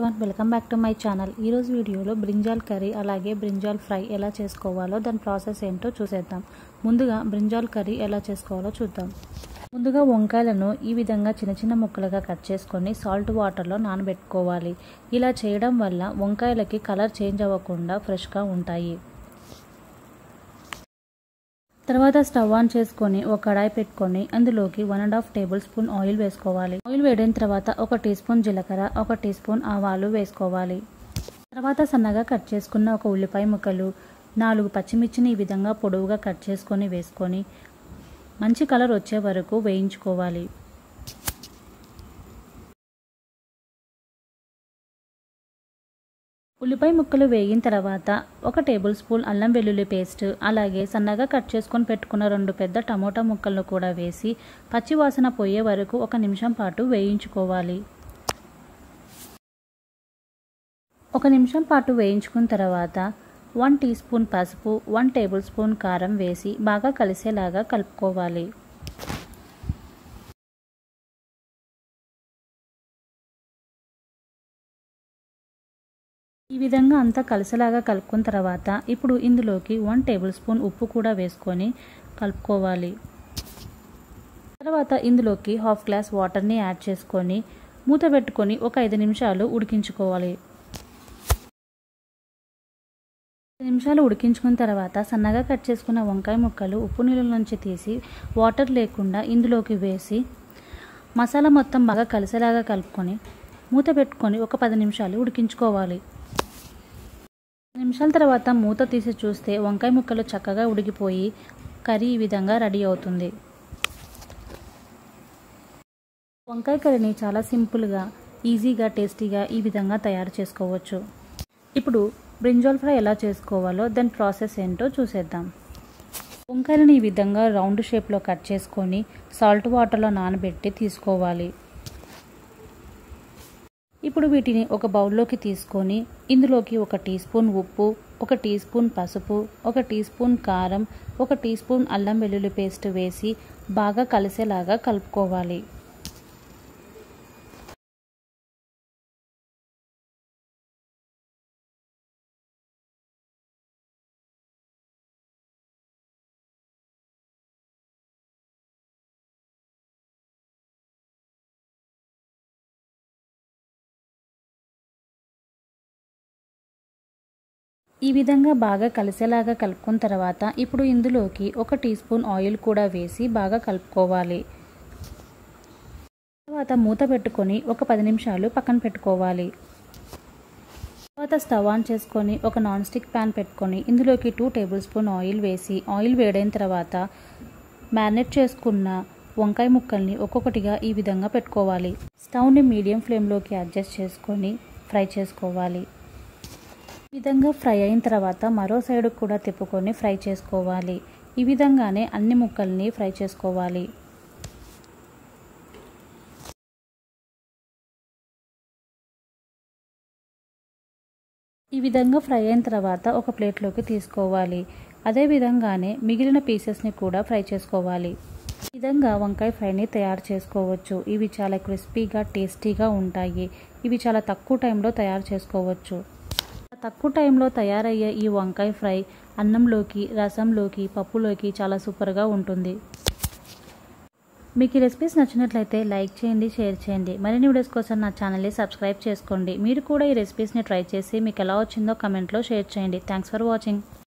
everyone welcome back to my channel ఈరోజు వీడియోలో brinjal curry అలాగే బ్రింజాల్ ఫ్రై ఎలా చేసుకోవాలో దాని ప్రాసెస్ ఏంటో చూసేద్దాం ముందుగా బ్రింజాల్ కర్రీ ఎలా చేసుకోవాలో చూద్దాం ముందుగా వంకాయలను ఈ విధంగా చిన్న చిన్న ముక్కలుగా కట్ చేసుకొని సాల్ట్ వాటర్లో నానబెట్టుకోవాలి ఇలా చేయడం వల్ల వంకాయలకి కలర్ చేంజ్ అవ్వకుండా ఫ్రెష్గా ఉంటాయి తర్వాత స్టవ్ ఆన్ చేసుకొని ఒక కడాయి పెట్టుకొని అందులోకి one and half tablespoon oil వేసుకోవాలి ఆయిల్ వేడిన తర్వాత ఒక టీ స్పూన్ జీలకర్ర ఒక టీ స్పూన్ ఆవాలు వేసుకోవాలి తర్వాత సన్నగా కట్ చేసుకున్న ఒక ఉల్లిపాయ ముక్కలు నాలుగు పచ్చిమిర్చిని ఈ విధంగా పొడవుగా కట్ చేసుకొని వేసుకొని మంచి కలర్ వచ్చే వరకు వేయించుకోవాలి ఉల్లిపాయ ముక్కలు వేగిన తర్వాత ఒక టేబుల్ స్పూన్ అల్లం వెల్లుల్లి పేస్ట్ అలాగే సన్నగా కట్ చేసుకొని పెట్టుకున్న రెండు పెద్ద టమోటా ముక్కలను కూడా వేసి పచ్చి వాసన పోయే వరకు ఒక నిమిషం పాటు వేయించుకోవాలి ఒక నిమిషం పాటు వేయించుకున్న తర్వాత వన్ టీ స్పూన్ పసుపు వన్ టేబుల్ స్పూన్ కారం వేసి బాగా కలిసేలాగా కలుపుకోవాలి ఈ విధంగా అంతా కలిసేలాగా కలుపుకున్న తర్వాత ఇప్పుడు ఇందులోకి వన్ టేబుల్ స్పూన్ ఉప్పు కూడా వేసుకొని కలుపుకోవాలి తర్వాత ఇందులోకి హాఫ్ గ్లాస్ వాటర్ని యాడ్ చేసుకొని మూత పెట్టుకొని ఒక ఐదు నిమిషాలు ఉడికించుకోవాలి నిమిషాలు ఉడికించుకున్న తర్వాత సన్నగా కట్ చేసుకున్న వంకాయ ముక్కలు ఉప్పు నీళ్ళ నుంచి తీసి వాటర్ లేకుండా ఇందులోకి వేసి మసాలా మొత్తం బాగా కలిసేలాగా కలుపుకొని మూత పెట్టుకొని ఒక పది నిమిషాలు ఉడికించుకోవాలి నిమిషాల తర్వాత మూత తీసి చూస్తే వంకాయ ముక్కలు చక్కగా ఉడికిపోయి కర్రీ ఈ విధంగా రెడీ అవుతుంది వంకాయ కర్రీని చాలా సింపుల్గా ఈజీగా టేస్టీగా ఈ విధంగా తయారు చేసుకోవచ్చు ఇప్పుడు బ్రింజాల్ ఫ్రై ఎలా చేసుకోవాలో దాని ప్రాసెస్ ఏంటో చూసేద్దాం వంకాయలను ఈ విధంగా రౌండ్ షేప్లో కట్ చేసుకొని సాల్ట్ వాటర్లో నానబెట్టి తీసుకోవాలి ఇప్పుడు వీటిని ఒక బౌల్లోకి తీసుకొని ఇందులోకి ఒక టీ స్పూన్ ఉప్పు ఒక టీ స్పూన్ పసుపు ఒక టీ స్పూన్ కారం ఒక టీ స్పూన్ అల్లం వెల్లుల్లి పేస్ట్ వేసి బాగా కలిసేలాగా కలుపుకోవాలి ఈ విధంగా బాగా కలిసేలాగా కలుపుకున్న తర్వాత ఇప్పుడు ఇందులోకి ఒక టీ స్పూన్ ఆయిల్ కూడా వేసి బాగా కలుపుకోవాలి తర్వాత మూత పెట్టుకొని ఒక పది నిమిషాలు పక్కన పెట్టుకోవాలి తర్వాత స్టవ్ ఆన్ చేసుకొని ఒక నాన్ స్టిక్ ప్యాన్ పెట్టుకొని ఇందులోకి టూ టేబుల్ స్పూన్ ఆయిల్ వేసి ఆయిల్ వేడైన తర్వాత మ్యారినేట్ చేసుకున్న వంకాయ ముక్కల్ని ఒక్కొక్కటిగా ఈ విధంగా పెట్టుకోవాలి స్టవ్ని మీడియం ఫ్లేమ్లోకి అడ్జస్ట్ చేసుకొని ఫ్రై చేసుకోవాలి ఈ విధంగా ఫ్రై అయిన తర్వాత మరో సైడ్ కూడా తిప్పుకొని ఫ్రై చేసుకోవాలి ఈ విధంగానే అన్ని ముక్కల్ని ఫ్రై చేసుకోవాలి ఈ విధంగా ఫ్రై అయిన తర్వాత ఒక ప్లేట్లోకి తీసుకోవాలి అదే విధంగానే మిగిలిన పీసెస్ని కూడా ఫ్రై చేసుకోవాలి ఈ విధంగా వంకాయ ఫ్రైని తయారు చేసుకోవచ్చు ఇవి చాలా క్రిస్పీగా టేస్టీగా ఉంటాయి ఇవి చాలా తక్కువ టైంలో తయారు చేసుకోవచ్చు తక్కువ టైంలో తయారయ్యే ఈ వంకాయ ఫ్రై అన్నంలోకి రసంలోకి పప్పులోకి చాలా సూపర్గా ఉంటుంది మీకు ఈ రెసిపీస్ నచ్చినట్లయితే లైక్ చేయండి షేర్ చేయండి మరిన్ని వీడియోస్ కోసం నా ఛానల్ని సబ్స్క్రైబ్ చేసుకోండి మీరు కూడా ఈ రెసిపీస్ని ట్రై చేసి మీకు ఎలా వచ్చిందో కమెంట్లో షేర్ చేయండి థ్యాంక్స్ ఫర్ వాచింగ్